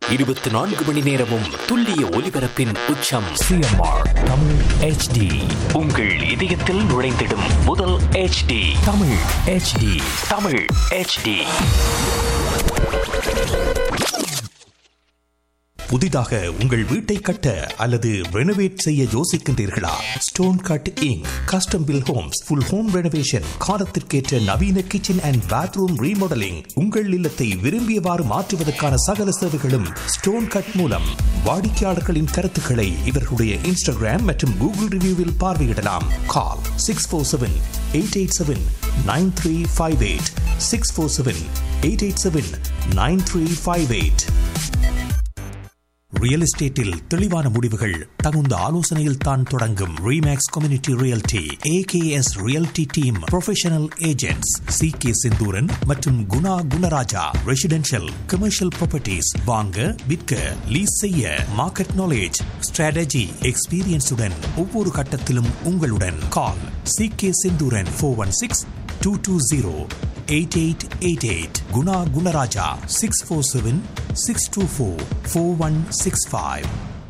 இருபத்தி நான்கு மணி நேரமும் துல்லிய ஒலிபரப்பின் உச்சம் சிஎம்ஆர் தமிழ் ஹெச்டி உங்கள் இதயத்தில் நுழைந்திடும் முதல் HD Tamil HD Tamil HD புதிதாக உங்கள் வீட்டை கட்ட அல்லது ரெனோவேட் செய்ய யோசிக்கின்றீர்களா stone cut Inc custom built homes full home renovation காலத்திற்கேற்ற நவீன கிச்சன் அண்ட் பாத்ரூம் ரீமாடலிங் உங்கள் இல்லத்தை விரும்பியவாறு மாற்றுவதற்கான சகல சேவைகளும் ஸ்டோன் கட் மூலம் வாடிக்கையாளர்களின் கருத்துக்களை இவர்களுடைய இன்ஸ்டாகிராம் மற்றும் கூகுள் ரிவ்யூவில் பார்வையிடலாம் call six four seven eight eight seven nine three five eight six four seven eight eight seven nine three five eight real எஸ்டேட்டில் தெளிவான முடிவுகள் தகுந்த ஆலோசனையில் தான் தொடங்கும் remax community realty AKS realty team professional agents C K Senthuran மற்றும் Guna Gunaraja residential commercial properties வாங்க விற்க லீஸ் செய்ய மார்க்கெட் நாலேஜ் ஸ்ட்ராட்டஜி எக்ஸ்பீரியன்ஸுடன் ஒவ்வொரு கட்டத்திலும் உங்களுடன் call C K Senthuran four one six two two zero eight eight eight eight Guna Gunaraja six four seven six two four four one six five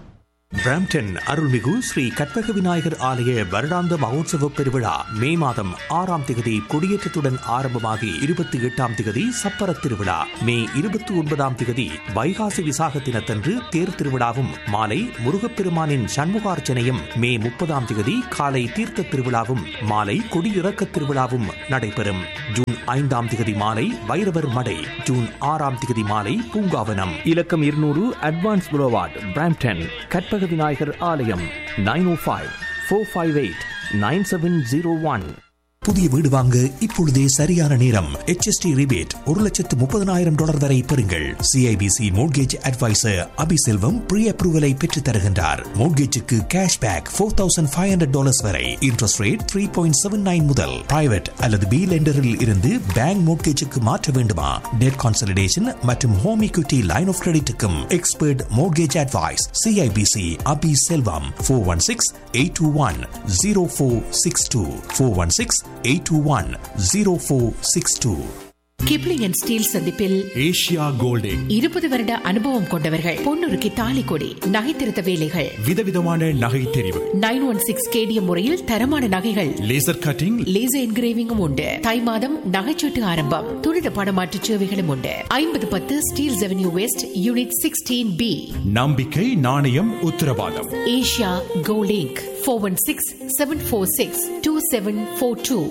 Brampton அருள்மிகு ஸ்ரீ கற்பக விநாயகர் ஆலய வருடாந்த மகோத்சவ பெருவிழா மே மாதம் ஆறாம் திகதி கொடியேற்றத்துடன் ஆரம்பமாகி இருபத்தி எட்டாம் திகதி சப்பர திருவிழா மே இருபத்தி ஒன்பதாம் திகதி வைகாசி விசாக தினத்தன்று தேர் திருவிழாவும் மாலை முருகப்பெருமானின் சண்முகார்ச்சனையும் மே முப்பதாம் திகதி காலை தீர்த்த திருவிழாவும் மாலை கொடியிறக்க திருவிழாவும் நடைபெறும் ஜூன் ஐந்தாம் திகதி மாலை வைரவர் மடை ஜூன் ஆறாம் திகதி மாலை பூங்காவனம் இலக்கம் இருநூறு advance boulevard Brampton Karpaga Vinayagar ஆலயம் nine O five four five eight nine seven zero one புதிய வீடு வாங்க இப்பொழுதே சரியான நேரம் HST ரிபேட் ஒரு லட்சத்து முப்பதனாயிரம் டாலர் வரை பெறுங்கள் CIBC mortgage advisor Abiselvam pre அப்ரூவலை பெற்றுத் தருகின்றார் மோட்கேஜுக்கு cash back four thousand five hundred dollars வரை interest rate three point seven nine முதல் பிரைவேட் அல்லது பி லெண்டரில் இருந்து பேங்க் மோட்கேஜுக்கு மாற்ற வேண்டுமா டெட் கான்சல்டேஷன் மற்றும் ஹோம் equity லைன் ஆஃப் கிரெடிட்டுக்கும் expert mortgage advice CIBC Abi Selvam four one six eight two one zero four six two four one six eight two one zero four six two Kipling and Steeles சந்திப்பில் Asia Golding இருபது வருட அனுபவம் கொண்டவர்கள் பொன்னுருக்கு தாலி கொடி நகைத்திருத்த வேலைகள் விதவிதமான நகை தெரிவு நைன் ஒன் சிக்ஸ் கேடிஎம் முறையில் தரமான நகைகள் லேசர் கட்டிங் லேசர் என்கிரேவிங்கும் உண்டு தை மாதம் நகைச்சீட்டு ஆரம்பம் துரித படமாற்று சேவைகளும் உண்டு ஐம்பது பத்து Steeles avenue west unit sixteen B நம்பிக்கை நாணயம் உத்தரவாதம் Asia Golding four one six seven four six two seven four two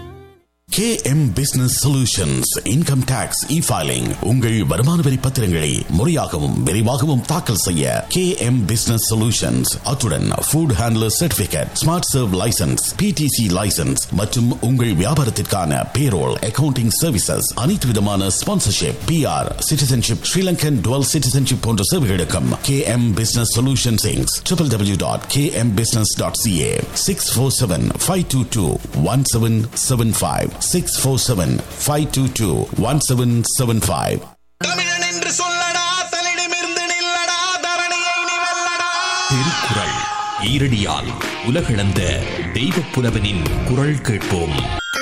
KM Business Solutions Income Tax E-Filing உங்கள் வருமான வரி பத்திரங்களை முறையாகவும் விரைவாகவும் தாக்கல் செய்ய KM Business Solutions அத்துடன் food handler certificate smart serve licence PTC licence மற்றும் உங்கள் வியாபாரத்திற்கான பேரோல் அக்கவுண்டிங் சர்வீசஸ் அனைத்து விதமான sponsorship PR citizenship Sri Lankan dual citizenship போன்ற சேவைகளுக்கும் KM Business Solutions Inc. www.kmbusiness.ca 647-522-1775 647-522-1775 தமிழன் என்று சொல்லடா தலிடமிருந்து நில்லடா தரணியை நீ வெல்லடா திருக்குறள் ஈரடியால் உலகளந்த தெய்வப் புலவனின் குரல் கேட்போம்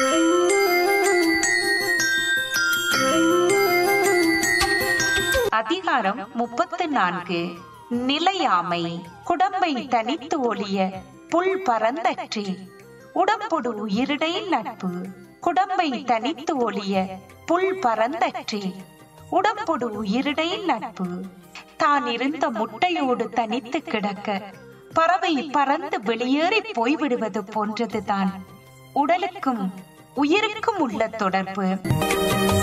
அதிகாரம் முப்பத்து நான்கு நிலையாமை குடம்பை தனித்து ஒளிய புல் பரந்தற்றி உடம்பொடு உயிரிடை நட்பு குடம்பை தனித்து ஒளிய புல் பரந்தற்றி உடம்பொடு உயிரிடை நட்பு தான் இருந்த முட்டையோடு தனித்து கிடக்க பறவை பறந்து வெளியேறி போய்விடுவது போன்றதுதான் உடலுக்கும் உயிருக்கும் உள்ள தொடர்பு